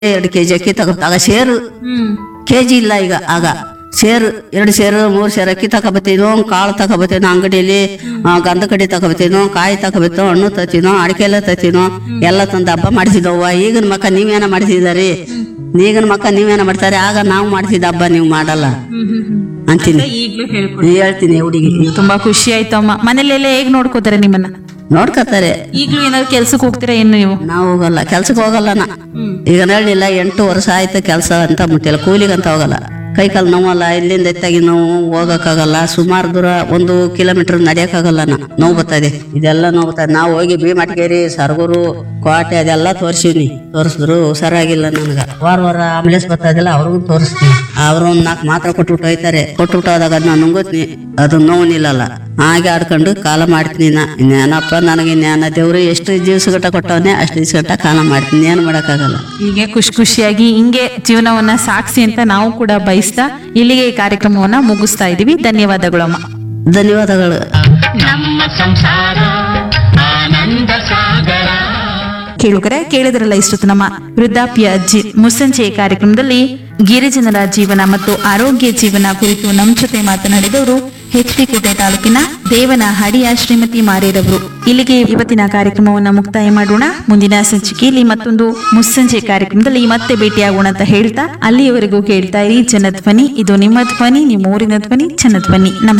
ಎರಡು ಕೆಜಿ ಅಕ್ಕಿ ತಗೋತ ಆಗ ಸೇರು ಹ್ಮ್ ಕೆಜಿ ಇಲ್ಲ ಈಗ ಆಗ ಸೇರು ಎರಡು ಸೇರು ಮೂರು ಸೇರು ಅಕ್ಕಿ ತಗೋಬತ್ತೀನೋ ಕಾಳು ತಗೋಬತ್ತೀನೋ ಅಂಗಡಿಯಲ್ಲಿ ಆ, ಗಂಧ ಕಡ್ಡಿ ತಗೋಬತ್ತೀನೋ ಕಾಯಿ ತಗೋಬತ್ತೋ ಹಣ್ಣು ತತ್ತೀನೋ ಅಡಿಕೆ ಎಲ್ಲ ತತ್ತೀನೋ ಎಲ್ಲ ತಂದು ಹಬ್ಬ ಮಾಡಿಸಿದವ್ವ ಈಗಿನ ಮಕ್ಕ ನೀವೇನ ಮಾಡಿಸಿದಾರಿ ಈಗಿನ ಮಕ್ಕ ನೀವೇನ ಮಾಡ್ತಾರೆ ಆಗ ನಾವು ಮಾಡಿಸಿದ ಹಬ್ಬ ನೀವು ಮಾಡಲ್ಲ ಹ್ಮ್ ಹ್ಮ್ ಹ್ಮ್ ಅಂತೀನಿ ಈಗ್ಲೂ ಹೇಳ್ಕೊಡಿ ಹೇಳ್ತೀನಿ ಹುಡುಗಿ ತುಂಬಾ ಖುಷಿ ಆಯ್ತು ಅಮ್ಮ ಮನೇಲೆಲ್ಲ ಹೇಗ್ ನೋಡ್ಕೋತಾರೆ ನಿಮ್ಮನ್ನ ನೋಡ್ಕತಾರೆ ಈಗ್ಲೂ ಏನಾದ್ರು ಕೆಲ್ಸಕ್ಕೆ ಹೋಗ್ತೀರಾ ಏನು ನೀವು ನಾವು ಹೋಗಲ್ಲ ಕೆಲ್ಸಕ್ಕೆ ಹೋಗಲ್ಲ ನಾ ಹ್ಮ್ ಈಗ ಹೇಳಿಲ್ಲ ಎಂಟು ವರ್ಷ ಆಯ್ತು ಕೆಲಸ ಅಂತ ಮುಟ್ಟಿಲ್ಲ ಕೂಲಿಗಂತ ಹೋಗಲ್ಲ ಕೈ ಕಾಲು ನೋವಲ್ಲ ಇಲ್ಲಿಂದ ಎತ್ತಾಗಿ ನೋವು ಹೋಗಕ್ಕಾಗಲ್ಲ ಸುಮಾರು ದೂರ ಒಂದು ಕಿಲೋಮೀಟರ್ ನಡೆಯಕ್ಕಾಗಲ್ಲ ನಾ ನೋವು ಬರ್ತದೆ ಇದೆಲ್ಲ ನೋವು ಬರ್ತದೆ ನಾವು ಹೋಗಿ ಭೀಮಟ್ಗೇರಿ ಸರಗೂರು ಕೋಟೆ ಅದೆಲ್ಲ ತೋರಿಸಿವ್ನಿ ತೋರಿಸಿದ್ರು ಹುಷಾರಾಗಿಲ್ಲ ನನಗ ವಾರ ವಾರ ಆಂಬುಲೆನ್ಸ್ ಬರ್ತದಿಲ್ಲ ಅವ್ರಿಗೂ ತೋರಿಸ್ತೀನಿ ಅವ್ರು ಒಂದ್ ನಾಲ್ಕು ಮಾತ್ರ ಕೊಟ್ಬಿಟ್ಟು ಹೋಯ್ತಾರೆ ಕೊಟ್ಬಿಟ್ಟು ಹೋದಾಗ ಅದನ್ನ ನುಂಗುತ್ನಿ ಅದು ನೋವು ನಿಲ್ಲಲ್ಲ ಹಾಗೆ ಆಡ್ಕೊಂಡು ಕಾಲ ಮಾಡ್ತೀನಿ ನಾ ಇನ್ನೇನಪ್ಪ ನನಗೆ ಜ್ಞಾನ ದೇವ್ರು ಎಷ್ಟು ದಿವ್ಸಗಟ್ಟ ಕೊಟ್ಟವನೇ ಅಷ್ಟು ದಿವ್ಸಗಟ್ಟ ಕಾಲ ಮಾಡ್ತೀನಿ ಏನು ಮಾಡೋಕ್ಕಾಗಲ್ಲ ಹೀಗೆ ಖುಷಿ ಖುಷಿಯಾಗಿ ಹಿಂಗೆ ಜೀವನವನ್ನ ಸಾಕ್ಸಿ ಅಂತ ನಾವು ಕೂಡ ಬಯಸ್ತಾ ಇಲ್ಲಿಗೆ ಈ ಕಾರ್ಯಕ್ರಮವನ್ನ ಮುಗಿಸ್ತಾ ಇದೀವಿ ಧನ್ಯವಾದಗಳು ಅಮ್ಮ ಧನ್ಯವಾದಗಳು ನಮ್ಮ ಸಂಸಾರ ಆನಂದ ಸಾಗರ ಕೇಳುಗರೆ ಕೇಳಿದ್ರಲ್ಲ ಇಷ್ಟು ನಮ್ಮ ವೃದ್ಧಾಪ್ಯ ಜಿ ಮುಸ್ಸಂಜೆ ಕಾರ್ಯಕ್ರಮದಲ್ಲಿ ಗಿರಿಜನರ ಜೀವನ ಮತ್ತು ಆರೋಗ್ಯ ಜೀವನ ಕುರಿತು ನಮ್ಮ ಜೊತೆ ಮಾತನಾಡಿದವರು ಎಚ್ ಡಿ ಕೋಟೆ ತಾಲೂಕಿನ ದೇವನಹಳ್ಳಿಯ ಶ್ರೀಮತಿ ಮಾರೇರವರು ಇಲ್ಲಿಗೆ ಇವತ್ತಿನ ಕಾರ್ಯಕ್ರಮವನ್ನ ಮುಕ್ತಾಯ ಮಾಡೋಣ ಮುಂದಿನ ಸಂಚಿಕೆಯಲ್ಲಿ ಮತ್ತೊಂದು ಮುಸ್ಸಂಜೆ ಕಾರ್ಯಕ್ರಮದಲ್ಲಿ ಮತ್ತೆ ಭೇಟಿಯಾಗೋಣ ಅಂತ ಹೇಳ್ತಾ ಅಲ್ಲಿಯವರೆಗೂ ಕೇಳ್ತಾ ಇರಿ ಜನಧ್ವನಿ ಇದು ನಿಮ್ಮ ಧ್ವನಿ ನಿಮ್ಮ ಊರಿನ ಧ್ವನಿ ಜನಧ್ವನಿ ನಮಸ್ಕಾರ